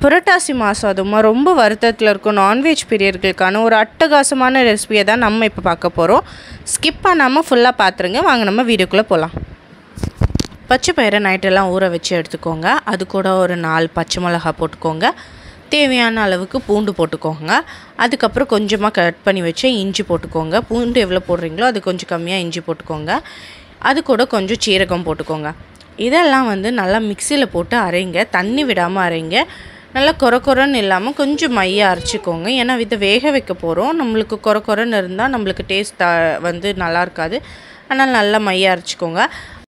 புரட்டாசி மாதம் அதுமா ரொம்ப வருத்தத்தில் இருக்கும் நான்வெஜ் பிரியர்களுக்கான ஒரு அட்டகாசமான ரெசிபியை தான் நம்ம இப்போ பார்க்க போகிறோம் ஸ்கிப் பண்ணாமல் ஃபுல்லாக பார்த்துருங்க வாங்க நம்ம வீடியோக்குள்ளே போகலாம் பச்சை பயிரை நைட்டெல்லாம் ஊற வச்சு எடுத்துக்கோங்க அது கூட ஒரு நாலு பச்சை மிளகா போட்டுக்கோங்க தேவையான அளவுக்கு பூண்டு போட்டுக்கோங்க அதுக்கப்புறம் கொஞ்சமாக கட் பண்ணி வச்சு இஞ்சி போட்டுக்கோங்க பூண்டு எவ்வளோ போடுறீங்களோ அது கொஞ்சம் கம்மியாக இஞ்சி போட்டுக்கோங்க அது கூட கொஞ்சம் சீரகம் போட்டுக்கோங்க இதெல்லாம் வந்து நல்லா மிக்சியில் போட்டு அரைங்க தண்ணி விடாமல் அரைங்க நல்லா கொர கொரன்னு இல்லாமல் கொஞ்சம் மைய அரைச்சிக்கோங்க ஏன்னா இதை வேக வைக்க போகிறோம் நம்மளுக்கு கொர கொரன்னு இருந்தால் நம்மளுக்கு டேஸ்ட் வந்து நல்லா இருக்காது அதனால் நல்லா மைய அரைச்சிக்கோங்க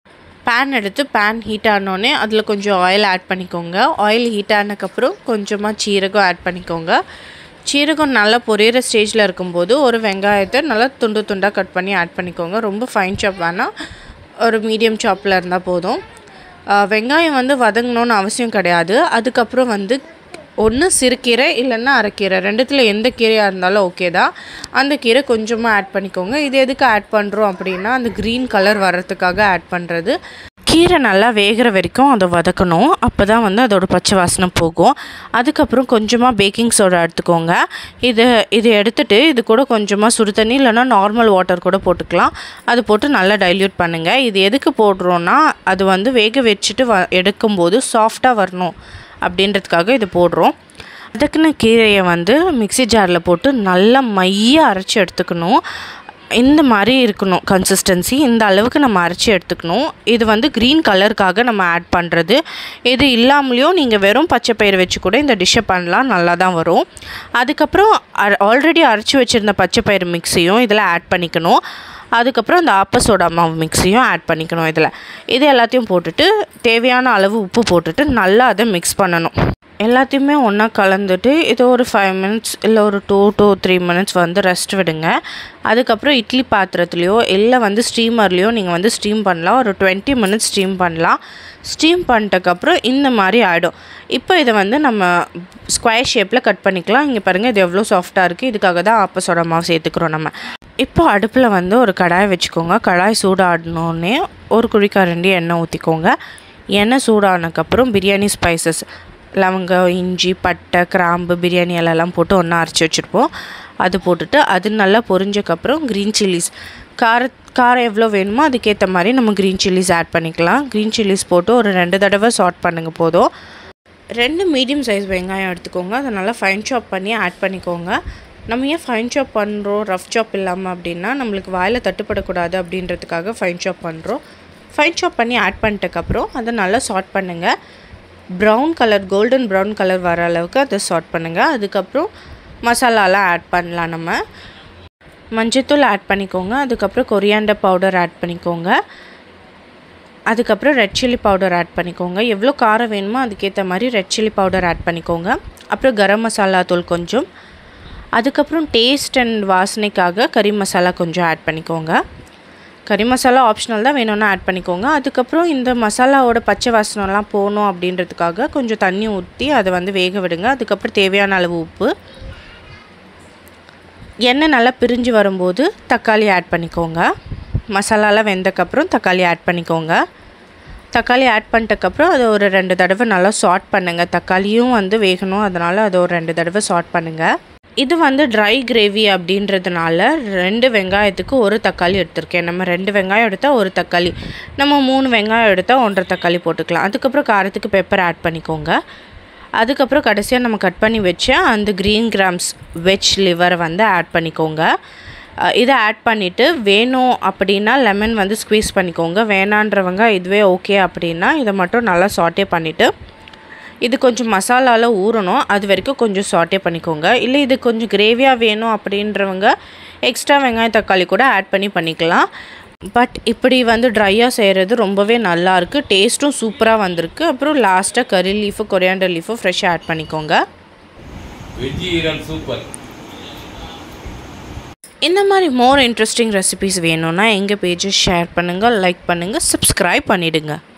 பேன் எடுத்து பேன் ஹீட் ஆனோடனே அதில் கொஞ்சம் ஆயில் ஆட் பண்ணிக்கோங்க ஆயில் ஹீட் ஆனதுக்கப்புறம் கொஞ்சமாக சீரகம் ஆட் பண்ணிக்கோங்க சீரகம் நல்லா பொரியிற ஸ்டேஜில் இருக்கும்போது ஒரு வெங்காயத்தை நல்லா துண்டு துண்டாக கட் பண்ணி ஆட் பண்ணிக்கோங்க ரொம்ப ஃபைன் சாப் வேணாம் ஒரு மீடியம் சாப்பில் இருந்தால் போதும் வெங்காயம் வந்து வதங்கணுன்னு அவசியம் கிடையாது அதுக்கப்புறம் வந்து ஒன்று சிறுகீரை இல்லைன்னா அரைக்கீரை ரெண்டுத்தில் எந்த கீரையாக இருந்தாலும் ஓகே தான் அந்த கீரை கொஞ்சமாக ஆட் பண்ணிக்கோங்க இது எதுக்கு ஆட் பண்ணுறோம் அப்படின்னா அந்த க்ரீன் கலர் வர்றதுக்காக ஆட் பண்ணுறது கீரை நல்லா வேகிற வரைக்கும் அதை வதக்கணும் அப்போ தான் வந்து அதோட பச்சை வாசனை போகும் அதுக்கப்புறம் கொஞ்சமாக பேக்கிங் சோடா எடுத்துக்கோங்க இது இது எடுத்துகிட்டு இது கூட கொஞ்சமாக சுடு தண்ணி இல்லைனா நார்மல் வாட்டர் கூட போட்டுக்கலாம் அது போட்டு நல்லா டைல்யூட் பண்ணுங்கள் இது எதுக்கு போடுறோன்னா அது வந்து வேக வச்சுட்டு வ எடுக்கும்போது சாஃப்டாக வரணும் அப்படின்றதுக்காக இது போடுறோம் அதுக்குன்னு கீரையை வந்து மிக்சி ஜாரில் போட்டு நல்லா மைய அரைச்சி எடுத்துக்கணும் இந்த மாதிரி இருக்கணும் கன்சிஸ்டன்சி இந்த அளவுக்கு நம்ம அரைச்சி எடுத்துக்கணும் இது வந்து க்ரீன் கலருக்காக நம்ம ஆட் பண்ணுறது இது இல்லாமலேயும் நீங்கள் வெறும் பச்சை பயிர் வச்சு கூட இந்த டிஷ்ஷை பண்ணலாம் நல்லா தான் வரும் அதுக்கப்புறம் ஆல்ரெடி அரைச்சி வச்சுருந்த பச்சை பயிர் மிக்ஸியும் இதில் ஆட் பண்ணிக்கணும் அதுக்கப்புறம் அந்த ஆப்பசோடா மாவு மிக்ஸியும் ஆட் பண்ணிக்கணும் இதில் இது எல்லாத்தையும் போட்டுட்டு தேவையான அளவு உப்பு போட்டுட்டு நல்லா அதை மிக்ஸ் பண்ணணும் எல்லாத்தையுமே ஒன்றா கலந்துட்டு இது ஒரு ஃபைவ் மினிட்ஸ் இல்லை ஒரு டூ டூ த்ரீ மினிட்ஸ் வந்து ரெஸ்ட் விடுங்க அதுக்கப்புறம் இட்லி பாத்திரத்துலேயோ இல்லை வந்து ஸ்டீமர்லேயோ நீங்கள் வந்து ஸ்டீம் பண்ணலாம் ஒரு டுவெண்ட்டி மினிட்ஸ் ஸ்டீம் பண்ணலாம் ஸ்டீம் பண்ணிட்டக்கப்புறம் இந்த மாதிரி ஆகிடும் இப்போ இதை வந்து நம்ம ஸ்கொயர் ஷேப்பில் கட் பண்ணிக்கலாம் இங்கே பாருங்கள் இது எவ்வளோ சாஃப்டாக இருக்குது இதுக்காக தான் ஆப்பசோட மாவு சேர்த்துக்கிறோம் நம்ம இப்போ அடுப்பில் வந்து ஒரு கடாய் வச்சுக்கோங்க கடாய் சூடாடினோடனே ஒரு குழிக்கரண்டி எண்ணெய் ஊற்றிக்கோங்க எண்ணெய் சூடானதுக்கப்புறம் பிரியாணி ஸ்பைசஸ் லவங்கம் இஞ்சி பட்டை கிராம்பு பிரியாணி இலெல்லாம் போட்டு ஒன்றா அரைச்சி வச்சுருப்போம் அது போட்டுட்டு அது நல்லா பொரிஞ்சக்கப்புறம் க்ரீன் சில்லிஸ் கார காரம் எவ்வளோ வேணுமோ அதுக்கேற்ற மாதிரி நம்ம க்ரீன் சில்லிஸ் ஆட் பண்ணிக்கலாம் க்ரீன் சில்லிஸ் போட்டு ஒரு ரெண்டு தடவை சாட் பண்ணுங்க போதும் ரெண்டு மீடியம் சைஸ் வெங்காயம் எடுத்துக்கோங்க அதை நல்லா ஃபைன் சாப் பண்ணி ஆட் பண்ணிக்கோங்க நம்ம ஏன் ஃபைன் சாப் பண்ணுறோம் ரஃப் சாப் இல்லாமல் அப்படின்னா நம்மளுக்கு வாயில் தட்டுப்படக்கூடாது அப்படின்றதுக்காக ஃபைன் சாப் பண்ணுறோம் ஃபைன் சாப் பண்ணி ஆட் பண்ணிட்டக்கப்புறம் அதை நல்லா சாட் பண்ணுங்கள் brown colour golden brown colour வர அளவுக்கு அதை சாட் பண்ணுங்கள் அதுக்கப்புறம் மசாலாலாம் ஆட் பண்ணலாம் நம்ம மஞ்சத்தூள் ஆட் பண்ணிக்கோங்க அதுக்கப்புறம் கொரியாண்டர் பவுடர் ஆட் பண்ணிக்கோங்க அதுக்கப்புறம் ரெட் சில்லி பவுடர் ஆட் பண்ணிக்கோங்க எவ்வளோ காரம் வேணுமோ அதுக்கேற்ற மாதிரி ரெட் சில்லி பவுடர் ஆட் பண்ணிக்கோங்க அப்புறம் கரம் மசாலா தூள் கொஞ்சம் அதுக்கப்புறம் டேஸ்ட் அண்ட் வாசனைக்காக கறி மசாலா கொஞ்சம் ஆட் பண்ணிக்கோங்க கறி மசாலா ஆப்ஷனல் தான் வேணும்னா ஆட் பண்ணிக்கோங்க அதுக்கப்புறம் இந்த மசாலாவோட பச்சை வாசனைலாம் போகணும் அப்படின்றதுக்காக கொஞ்சம் தண்ணி ஊற்றி அதை வந்து வேக விடுங்க அதுக்கப்புறம் தேவையான அளவு உப்பு எண்ணெய் நல்லா பிரிஞ்சு வரும்போது தக்காளி ஆட் பண்ணிக்கோங்க மசாலாலாம் வெந்தக்கப்புறம் தக்காளி ஆட் பண்ணிக்கோங்க தக்காளி ஆட் பண்ணிட்டக்கப்புறம் அதை ஒரு ரெண்டு தடவை நல்லா சாட் பண்ணுங்கள் தக்காளியும் வந்து வேகணும் அதனால் அதை ஒரு ரெண்டு தடவை சாட் பண்ணுங்கள் இது வந்து ட்ரை கிரேவி அப்படின்றதுனால ரெண்டு வெங்காயத்துக்கு ஒரு தக்காளி எடுத்திருக்கேன் நம்ம ரெண்டு வெங்காயம் எடுத்தால் ஒரு தக்காளி நம்ம மூணு வெங்காயம் எடுத்தால் ஒன்றரை தக்காளி போட்டுக்கலாம் அதுக்கப்புறம் காரத்துக்கு பெப்பர் ஆட் பண்ணிக்கோங்க அதுக்கப்புறம் கடைசியாக நம்ம கட் பண்ணி வச்ச அந்த க்ரீன் கிராம்ஸ் வெஜ் லிவரை வந்து ஆட் பண்ணிக்கோங்க இதை ஆட் பண்ணிவிட்டு வேணும் அப்படின்னா லெமன் வந்து ஸ்க்வீஸ் பண்ணிக்கோங்க வேணான்றவங்க இதுவே ஓகே அப்படின்னா இதை மட்டும் நல்லா சாட்டே பண்ணிவிட்டு இது கொஞ்சம் மசாலாவில் ஊறணும் அது வரைக்கும் கொஞ்சம் சாட்டே பண்ணிக்கோங்க இல்லை இது கொஞ்சம் கிரேவியாக வேணும் அப்படின்றவங்க எக்ஸ்ட்ரா வெங்காயம் தக்காளி கூட ஆட் பண்ணி பண்ணிக்கலாம் பட் இப்படி வந்து ட்ரையாக செய்கிறது ரொம்பவே நல்லாயிருக்கு டேஸ்ட்டும் சூப்பராக வந்திருக்கு அப்புறம் லாஸ்ட்டாக கறி லீஃபு கொரியாண்டர் லீஃபு ஃப்ரெஷ்ஷாக ஆட் பண்ணிக்கோங்க வெஜ்ஜி ஈரல் சூப்பர் இந்த மாதிரி மோர் இன்ட்ரெஸ்டிங் ரெசிபிஸ் வேணும்னா எங்கள் பேஜை ஷேர் பண்ணுங்கள் லைக் பண்ணுங்கள் சப்ஸ்கிரைப் பண்ணிவிடுங்க